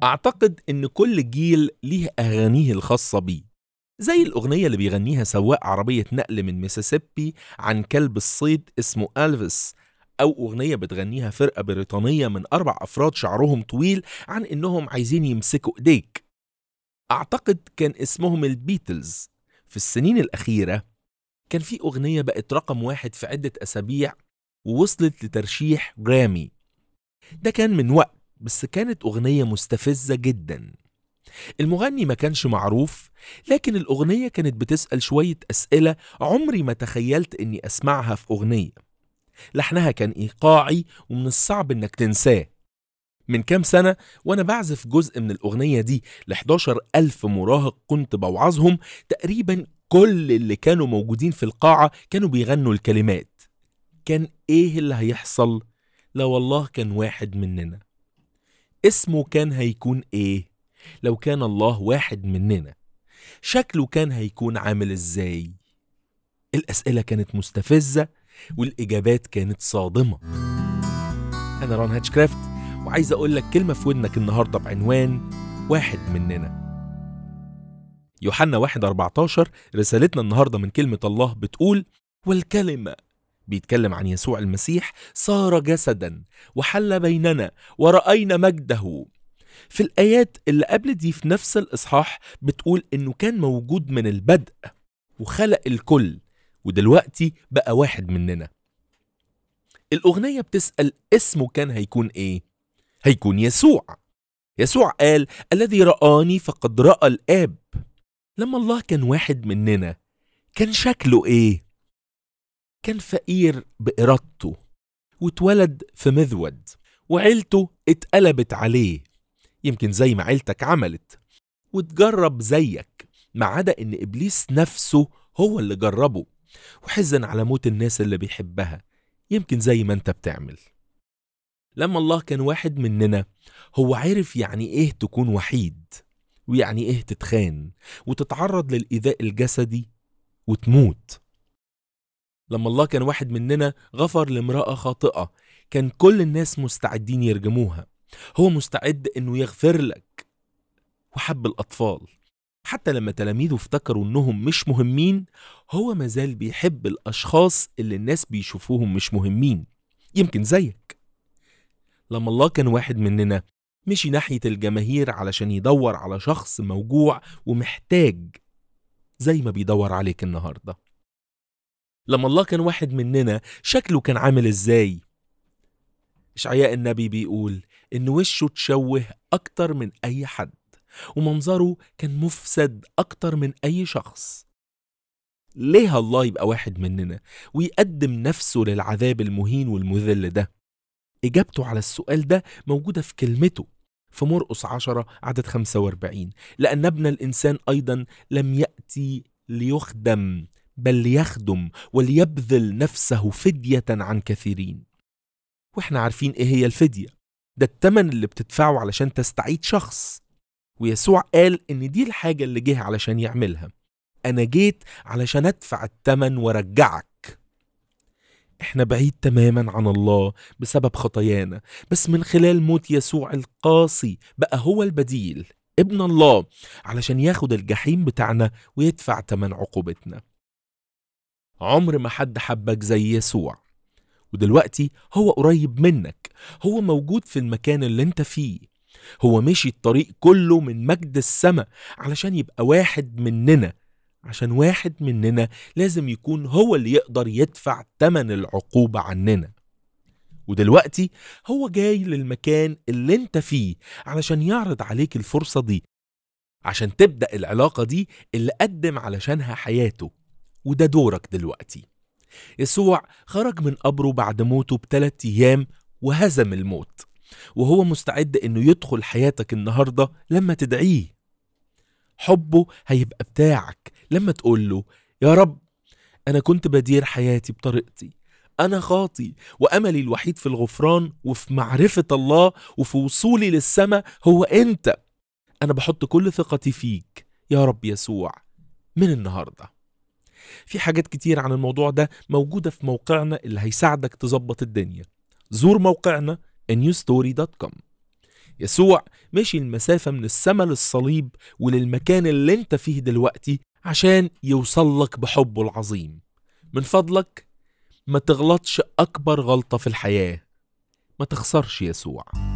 أعتقد إن كل جيل ليه أغانيه الخاصة بيه زي الأغنية اللي بيغنيها سواق عربية نقل من ميسيسيبي عن كلب الصيد اسمه ألفيس أو أغنية بتغنيها فرقة بريطانية من أربع أفراد شعرهم طويل عن إنهم عايزين يمسكوا إيديك أعتقد كان اسمهم البيتلز في السنين الأخيرة كان في أغنية بقت رقم واحد في عدة أسابيع ووصلت لترشيح جرامي ده كان من وقت بس كانت أغنية مستفزة جدا المغني ما كانش معروف لكن الأغنية كانت بتسأل شوية أسئلة عمري ما تخيلت إني أسمعها في أغنية لحنها كان إيقاعي ومن الصعب إنك تنساه من كام سنة وأنا بعزف جزء من الأغنية دي ل 11 ألف مراهق كنت بوعظهم تقريبا كل اللي كانوا موجودين في القاعة كانوا بيغنوا الكلمات كان إيه اللي هيحصل؟ لا والله كان واحد مننا اسمه كان هيكون إيه؟ لو كان الله واحد مننا شكله كان هيكون عامل إزاي؟ الأسئلة كانت مستفزة والإجابات كانت صادمة أنا ران هاتشكرافت وعايز أقول لك كلمة في ودنك النهاردة بعنوان واحد مننا يوحنا 1 14 رسالتنا النهاردة من كلمة الله بتقول والكلمة بيتكلم عن يسوع المسيح صار جسدا وحل بيننا ورأينا مجده في الآيات اللي قبل دي في نفس الإصحاح بتقول إنه كان موجود من البدء وخلق الكل ودلوقتي بقى واحد مننا الأغنية بتسأل اسمه كان هيكون إيه؟ هيكون يسوع يسوع قال الذي رآني فقد رأى الآب لما الله كان واحد مننا كان شكله إيه؟ كان فقير بإرادته واتولد في مذود وعيلته اتقلبت عليه يمكن زي ما عيلتك عملت وتجرب زيك ما عدا ان ابليس نفسه هو اللي جربه وحزن على موت الناس اللي بيحبها يمكن زي ما انت بتعمل لما الله كان واحد مننا هو عرف يعني ايه تكون وحيد ويعني ايه تتخان وتتعرض للإيذاء الجسدي وتموت لما الله كان واحد مننا غفر لامرأة خاطئة كان كل الناس مستعدين يرجموها هو مستعد انه يغفر لك وحب الأطفال حتى لما تلاميذه افتكروا انهم مش مهمين هو مازال بيحب الاشخاص اللي الناس بيشوفوهم مش مهمين يمكن زيك لما الله كان واحد مننا مشي ناحية الجماهير علشان يدور على شخص موجوع ومحتاج زي ما بيدور عليك النهاردة لما الله كان واحد مننا شكله كان عامل ازاي إشعياء النبي بيقول إن وشه تشوه أكتر من أي حد ومنظره كان مفسد أكتر من أي شخص ليه الله يبقى واحد مننا ويقدم نفسه للعذاب المهين والمذل ده إجابته على السؤال ده موجودة في كلمته في مرقس عشرة عدد 45 لأن ابن الإنسان أيضا لم يأتي ليخدم بل ليخدم وليبذل نفسه فدية عن كثيرين واحنا عارفين ايه هي الفدية ده التمن اللي بتدفعه علشان تستعيد شخص ويسوع قال ان دي الحاجة اللي جه علشان يعملها انا جيت علشان ادفع التمن وارجعك احنا بعيد تماما عن الله بسبب خطايانا بس من خلال موت يسوع القاسي بقى هو البديل ابن الله علشان ياخد الجحيم بتاعنا ويدفع تمن عقوبتنا عمر ما حد حبك زي يسوع ودلوقتي هو قريب منك هو موجود في المكان اللي انت فيه هو مشي الطريق كله من مجد السماء علشان يبقى واحد مننا عشان واحد مننا لازم يكون هو اللي يقدر يدفع تمن العقوبة عننا ودلوقتي هو جاي للمكان اللي انت فيه علشان يعرض عليك الفرصة دي عشان تبدأ العلاقة دي اللي قدم علشانها حياته وده دورك دلوقتي يسوع خرج من قبره بعد موته بثلاث أيام وهزم الموت وهو مستعد إنه يدخل حياتك النهاردة لما تدعيه حبه هيبقى بتاعك لما تقول له يا رب أنا كنت بدير حياتي بطريقتي أنا خاطي وأملي الوحيد في الغفران وفي معرفة الله وفي وصولي للسماء هو أنت أنا بحط كل ثقتي فيك يا رب يسوع من النهارده في حاجات كتير عن الموضوع ده موجودة في موقعنا اللي هيساعدك تظبط الدنيا زور موقعنا newstory.com يسوع مشي المسافة من السما للصليب وللمكان اللي انت فيه دلوقتي عشان يوصلك بحبه العظيم من فضلك ما تغلطش أكبر غلطة في الحياة ما تخسرش يسوع